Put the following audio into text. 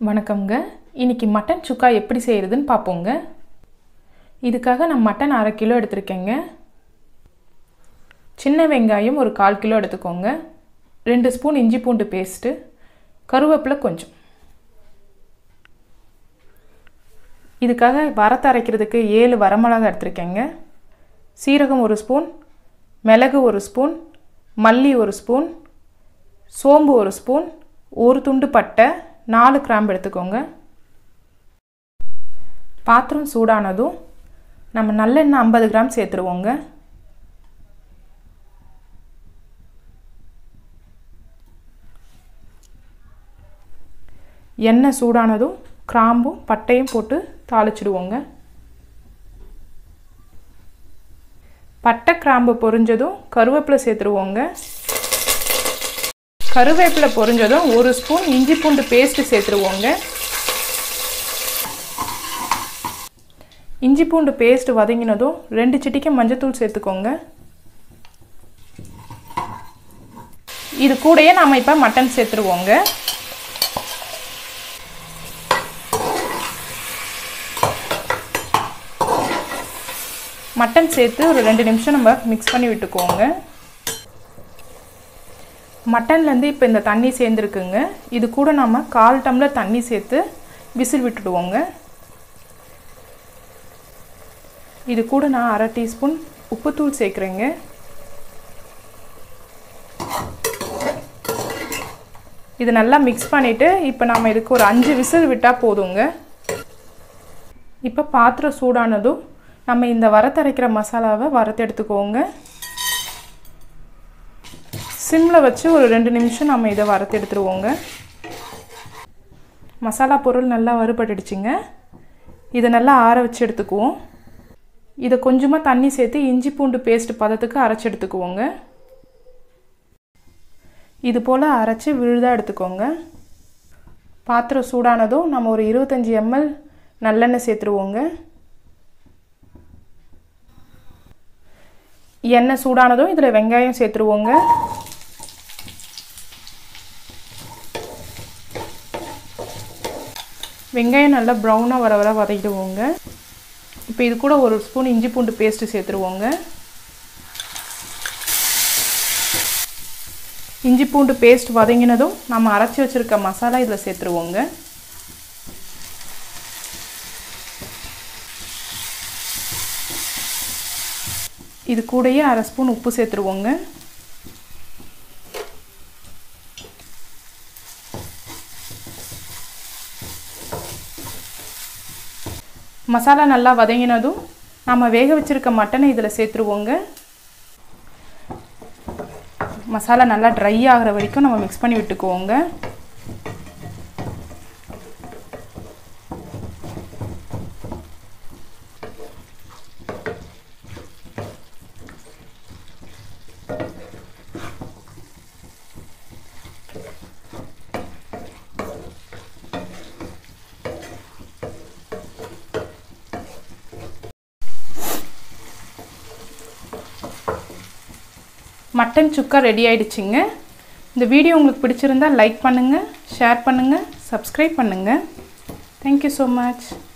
வணக்கம்ங்க இன்னைக்கு மட்டன் சுக்கா எப்படி செய்கிறதுன்னு பார்ப்போங்க இதுக்காக நான் மட்டன் அரை கிலோ எடுத்திருக்கேங்க சின்ன வெங்காயம் ஒரு கால் கிலோ எடுத்துக்கோங்க ரெண்டு ஸ்பூன் இஞ்சி பூண்டு பேஸ்ட்டு கருவேப்பிலை கொஞ்சம் இதுக்காக வரத்து அரைக்கிறதுக்கு ஏழு வரமிளகா எடுத்திருக்கேங்க சீரகம் ஒரு ஸ்பூன் மிளகு ஒரு ஸ்பூன் மல்லி ஒரு ஸ்பூன் சோம்பு ஒரு ஸ்பூன் ஒரு துண்டு பட்டை நாலு கிராம்பு எடுத்துக்கோங்க பாத்திரம் சூடானதும் நம்ம நல்லெண்ணெய் ஐம்பது கிராம் சேர்த்துருவோங்க எண்ணெய் சூடானதும் கிராம்பும் பட்டையும் போட்டு தாளிச்சிடுவோங்க பட்டை கிராம்பு பொரிஞ்சதும் கருவேப்பிலை சேர்த்துருவோங்க கருவேப்பிலை பொரிஞ்சதும் ஒரு ஸ்பூன் இஞ்சி பூண்டு பேஸ்ட்டு சேர்த்துருவோங்க இஞ்சி பூண்டு பேஸ்ட் வதங்கினதும் ரெண்டு சிட்டிக்கு மஞ்சத்தூள் சேர்த்துக்கோங்க இது கூடயே நாம் இப்போ மட்டன் சேர்த்துருவோங்க மட்டன் சேர்த்து ஒரு ரெண்டு நிமிஷம் நம்ம மிக்ஸ் பண்ணி விட்டுக்கோங்க மட்டன்லேருந்து இப்போ இந்த தண்ணி சேர்ந்துருக்குங்க இது கூட நம்ம கால் டம்ளர் தண்ணி சேர்த்து விசில் விட்டுடுவோங்க இது கூட நான் அரை டீஸ்பூன் உப்புத்தூள் சேர்க்குறேங்க இது நல்லா மிக்ஸ் பண்ணிவிட்டு இப்போ நம்ம இதுக்கு ஒரு அஞ்சு விசில் விட்டால் போதுங்க இப்போ பாத்திரம் சூடானதும் நம்ம இந்த வரத்தரைக்கிற மசாலாவை வறுத்து எடுத்துக்கோங்க சிம்மில் வச்சு ஒரு ரெண்டு நிமிஷம் நம்ம இதை வறுத்து எடுத்துருவோங்க மசாலா பொருள் நல்லா வறுபட்டுடுச்சுங்க இதை நல்லா ஆற வச்சு எடுத்துக்குவோம் இதை கொஞ்சமாக தண்ணி சேர்த்து இஞ்சி பூண்டு பேஸ்ட் பதத்துக்கு அரைச்சி எடுத்துக்குவோங்க இது போல் அரைச்சி விழுதாக எடுத்துக்கோங்க பாத்திரம் சூடானதும் நம்ம ஒரு இருபத்தஞ்சி எம்எல் நல்லெண்ணெய் சேர்த்துருவோங்க எண்ணெய் சூடானதும் இதில் வெங்காயம் சேர்த்துருவோங்க வெங்காயம் நல்லா ப்ரௌனாக வர வர வதக்கிடுவோங்க இப்போ இது கூட ஒரு ஸ்பூன் இஞ்சி பூண்டு பேஸ்ட்டு சேர்த்துருவோங்க இஞ்சி பூண்டு பேஸ்ட் வதங்கினதும் நம்ம அரைச்சி வச்சுருக்க மசாலா இதில் சேர்த்துருவோங்க இது கூடயே அரை ஸ்பூன் உப்பு சேர்த்துருவோங்க மசாலா நல்லா வதங்கினதும் நம்ம வேக வச்சுருக்க மட்டனை இதில் சேர்த்துருவோங்க மசாலா நல்லா ட்ரை ஆகிற வரைக்கும் நம்ம மிக்ஸ் பண்ணி விட்டுக்குவோங்க மட்டன் சுக்கா ரெடி ஆயிடுச்சுங்க இந்த வீடியோ உங்களுக்கு பிடிச்சிருந்தா லைக் பண்ணுங்கள் ஷேர் பண்ணுங்கள் சப்ஸ்கிரைப் பண்ணுங்கள் தேங்க்யூ ஸோ மச்